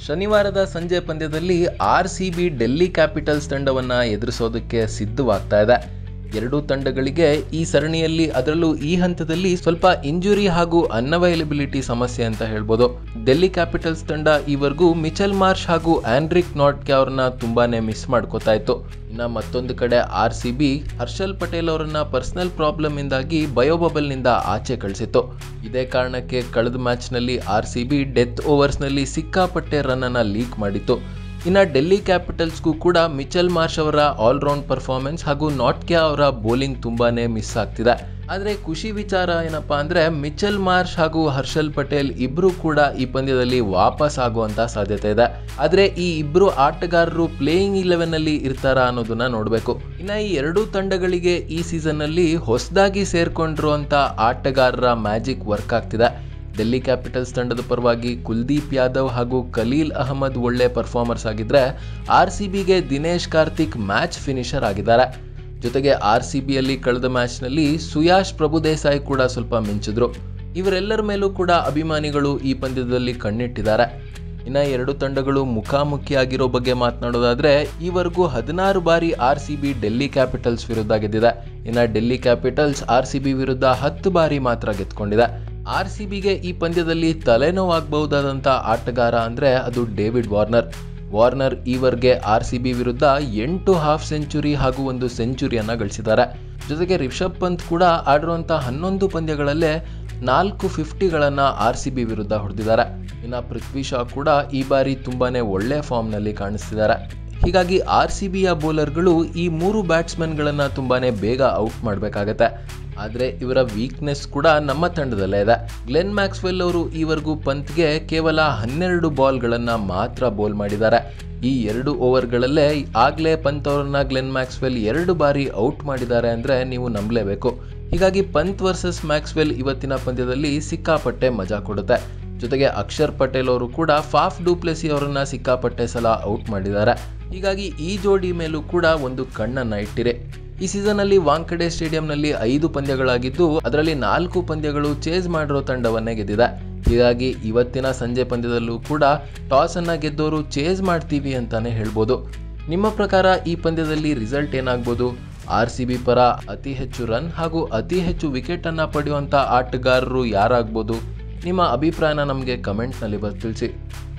ಶನಿವಾರದ ಸಂಜೆ ಪಂದ್ಯದಲ್ಲಿ R C B Delhi Capitals ತಂಡವನ್ನು ಎದುರಿಸೋದಕ್ಕೆ ಸಿದ್ಧವಾಗ್ತಾ ಇದೆ ಎರಡೂ ತಂಡಗಳಿಗೆ ಈ ಸರಣಿಯಲ್ಲಿ ಅದರಲ್ಲೂ ಈ ಹಂತದಲ್ಲಿ ಸ್ವಲ್ಪ ಇಂಜುರಿ ಹಾಗೂ ಅನ್ಅವೈಲಬಿಲಿಟಿ ಸಮಸ್ಯೆ ಅಂತ ಹೇಳ್ಬೋದು ಡೆಲ್ಲಿ ಕ್ಯಾಪಿಟಲ್ಸ್ ತಂಡ ಈವರೆಗೂ ಮಿಚೆಲ್ ಮಾರ್ಷ್ ಹಾಗೂ ಆಂಡ್ರಿಕ್ ನಾಟ್ಕೆ ಅವ್ರನ್ನ ತುಂಬಾನೇ ಮಿಸ್ ಮಾಡ್ಕೋತಾ ಇತ್ತು ಇನ್ನು ಮತ್ತೊಂದು ಕಡೆ R C B Harshal Patel ಅವರನ್ನ ಪರ್ಸನಲ್ ಪ್ರಾಬ್ಲಮ್ ಇಂದಾಗಿ ಬಯೋಬಬಲ್ನಿಂದ ಆಚೆ ಕಳಿಸಿತ್ತು ಇದೇ ಕಾರಣಕ್ಕೆ ಕಳೆದ ಮ್ಯಾಚ್ನಲ್ಲಿ ಆರ್ ಸಿ ಬಿ ಡೆತ್ ಓವರ್ಸ್ನಲ್ಲಿ ಸಿಕ್ಕಾಪಟ್ಟೆ ರನ್ನನ್ನು ಲೀಕ್ ಮಾಡಿತ್ತು ಇನ್ನು ಡೆಲ್ಲಿ ಕ್ಯಾಪಿಟಲ್ಸ್ಗೂ ಕೂಡ ಮಿಚೆಲ್ ಮಾರ್ಷ್ ಅವರ ಆಲ್ರೌಂಡ್ ಪರ್ಫಾರ್ಮೆನ್ಸ್ ಹಾಗೂ ನಾಟ್ಕ್ಯಾ ಅವರ ಬೌಲಿಂಗ್ ತುಂಬಾನೇ ಮಿಸ್ ಆಗ್ತಿದೆ ಆದರೆ ಖುಷಿ ವಿಚಾರ ಏನಪ್ಪಾ ಅಂದರೆ ಮಿಚೆಲ್ ಮಾರ್ಷ್ ಹಾಗೂ ಹರ್ಷಲ್ ಪಟೇಲ್ ಇಬ್ಬರು ಕೂಡ ಈ ಪಂದ್ಯದಲ್ಲಿ ವಾಪಸ್ ಆಗುವಂಥ ಸಾಧ್ಯತೆ ಇದೆ ಆದರೆ ಈ ಇಬ್ಬರು ಆಟಗಾರರು ಪ್ಲೇಯಿಂಗ್ ಇಲೆವೆನ್ನಲ್ಲಿ ಇರ್ತಾರಾ ಅನ್ನೋದನ್ನ ನೋಡಬೇಕು ಇನ್ನು ಈ ಎರಡೂ ತಂಡಗಳಿಗೆ ಈ ಸೀಸನ್ನಲ್ಲಿ ಹೊಸದಾಗಿ ಸೇರ್ಕೊಂಡಿರುವಂಥ ಆಟಗಾರರ ಮ್ಯಾಜಿಕ್ ವರ್ಕ್ ಆಗ್ತಿದೆ ಡೆಲ್ಲಿ ಕ್ಯಾಪಿಟಲ್ಸ್ ತಂಡದ ಪರವಾಗಿ ಕುಲ್ದೀಪ್ ಯಾದವ್ ಹಾಗೂ ಖಲೀಲ್ ಅಹಮದ್ ಒಳ್ಳೆ ಪರ್ಫಾರ್ಮರ್ಸ್ ಆಗಿದ್ರೆ ಆರ್ ಸಿ ಬಿಗೆ ದಿನೇಶ್ ಕಾರ್ತಿಕ್ ಮ್ಯಾಚ್ ಫಿನಿಷರ್ ಆಗಿದ್ದಾರೆ ಜೊತೆಗೆ ಆರ್ ಸಿ ಬಿಯಲ್ಲಿ ಕಳೆದ ಮ್ಯಾಚ್ನಲ್ಲಿ ಸುಯಾಶ್ ಪ್ರಭುದೇಸಾಯಿ ಕೂಡ ಸ್ವಲ್ಪ ಮಿಂಚಿದ್ರು ಇವರೆಲ್ಲರ ಮೇಲೂ ಕೂಡ ಅಭಿಮಾನಿಗಳು ಈ ಪಂದ್ಯದಲ್ಲಿ ಕಣ್ಣಿಟ್ಟಿದ್ದಾರೆ ಇನ್ನು ಎರಡು ತಂಡಗಳು ಮುಖಾಮುಖಿಯಾಗಿರೋ ಬಗ್ಗೆ ಮಾತನಾಡೋದಾದ್ರೆ ಈವರೆಗೂ ಹದಿನಾರು ಬಾರಿ R C B Delhi Capitals ವಿರುದ್ಧ ಗೆದ್ದಿದೆ ಇನ್ನು Delhi Capitals R C B ವಿರುದ್ಧ ಹತ್ತು ಬಾರಿ ಮಾತ್ರ ಗೆದ್ಕೊಂಡಿದೆ ಆರ್ ಸಿ ಬಿಗೆ ಈ ಪಂದ್ಯದಲ್ಲಿ ತಲೆನೋವಾಗಬಹುದಾದಂಥ ಆಟಗಾರ ಅಂದರೆ ಅದು ಡೇವಿಡ್ ವಾರ್ನರ್ ವಾರ್ನರ್ ಈವರೆಗೆ ಆರ್ ಸಿ ಬಿ ವಿರುದ್ಧ ಎಂಟು ಹಾಫ್ ಸೆಂಚುರಿ ಹಾಗೂ ಒಂದು ಸೆಂಚುರಿಯನ್ನು ಗಳಿಸಿದ್ದಾರೆ ಜೊತೆಗೆ ರಿಷಬ್ ಪಂತ್ ಕೂಡ ಆಡಿರುವಂಥ ಹನ್ನೊಂದು ಪಂದ್ಯಗಳಲ್ಲೇ ನಾಲ್ಕು ಫಿಫ್ಟಿಗಳನ್ನು ಆರ್ ಸಿ ಬಿ ವಿರುದ್ಧ ಹೊಡೆದಿದ್ದಾರೆ ಇನ್ನು ಪೃಥ್ವಿ ಶಾ ಕೂಡ ಈ ಬಾರಿ ತುಂಬಾನೇ ಒಳ್ಳೆ ಫಾರ್ಮ್ನಲ್ಲಿ ಕಾಣಿಸ್ತಿದ್ದಾರೆ ಹೀಗಾಗಿ ಆರ್ ಸಿ ಬಿಯ ಬೌಲರ್ಗಳು ಈ ಮೂರು ಬ್ಯಾಟ್ಸ್ಮನ್ಗಳನ್ನು ತುಂಬಾನೇ ಬೇಗ ಔಟ್ ಮಾಡಬೇಕಾಗತ್ತೆ ಆದರೆ ಇವರ ವೀಕ್ನೆಸ್ ಕೂಡ ನಮ್ಮ ತಂಡದಲ್ಲೇ ಇದೆ ಗ್ಲೆನ್ ಮ್ಯಾಕ್ಸ್ವೆಲ್ ಅವರು ಈವರೆಗೂ ಪಂತ್ಗೆ ಕೇವಲ ಹನ್ನೆರಡು ಬಾಲ್ಗಳನ್ನು ಮಾತ್ರ ಬೌಲ್ ಮಾಡಿದ್ದಾರೆ ಈ ಎರಡು ಓವರ್ಗಳಲ್ಲೇ ಆಗಲೇ ಪಂತ್ ಅವರನ್ನ ಗ್ಲೆನ್ ಮ್ಯಾಕ್ಸ್ವೆಲ್ ಎರಡು ಬಾರಿ ಔಟ್ ಮಾಡಿದ್ದಾರೆ ಅಂದರೆ ನೀವು ನಂಬಲೇಬೇಕು ಹೀಗಾಗಿ ಪಂತ್ ವರ್ಸಸ್ ಮ್ಯಾಕ್ಸ್ವೆಲ್ ಇವತ್ತಿನ ಪಂದ್ಯದಲ್ಲಿ ಸಿಕ್ಕಾಪಟ್ಟೆ ಮಜಾ ಕೊಡುತ್ತೆ ಜೊತೆಗೆ ಅಕ್ಷರ್ ಪಟೇಲ್ ಅವರು ಕೂಡ ಫಾಫ್ ಡೂಪ್ಲೆಸಿ ಅವರನ್ನ ಸಿಕ್ಕಾಪಟ್ಟೆ ಸಲ ಔಟ್ ಮಾಡಿದ್ದಾರೆ ಹೀಗಾಗಿ ಈ ಜೋಡಿ ಮೇಲೂ ಕೂಡ ಒಂದು ಕಣ್ಣನ್ನು ಇಟ್ಟಿರೆ ಈ ಸೀಸನ್ನಲ್ಲಿ ವಾಂಕಡೆ ಸ್ಟೇಡಿಯಂನಲ್ಲಿ ಐದು ಪಂದ್ಯಗಳಾಗಿದ್ದು ಅದರಲ್ಲಿ ನಾಲ್ಕು ಪಂದ್ಯಗಳು ಚೇಸ್ ಮಾಡಿರೋ ತಂಡವನ್ನೇ ಗೆದ್ದಿದೆ ಹೀಗಾಗಿ ಇವತ್ತಿನ ಸಂಜೆ ಪಂದ್ಯದಲ್ಲೂ ಕೂಡ ಟಾಸ್ ಅನ್ನ ಗೆದ್ದವರು ಚೇಸ್ ಮಾಡ್ತೀವಿ ಅಂತಾನೆ ಹೇಳ್ಬೋದು ನಿಮ್ಮ ಪ್ರಕಾರ ಈ ಪಂದ್ಯದಲ್ಲಿ ರಿಸಲ್ಟ್ ಏನಾಗ್ಬೋದು ಆರ್ ಸಿ ಬಿ ಪರ ಅತಿ ಹೆಚ್ಚು ರನ್ ಹಾಗೂ ಅತಿ ಹೆಚ್ಚು ವಿಕೆಟ್ ಅನ್ನ ಪಡೆಯುವಂಥ ಆಟಗಾರರು ಯಾರಾಗ್ಬೋದು ನಿಮ್ಮ ಅಭಿಪ್ರಾಯನ ನಮಗೆ ಕಮೆಂಟ್ನಲ್ಲಿ ಬರ್ ತಿಳಿಸಿ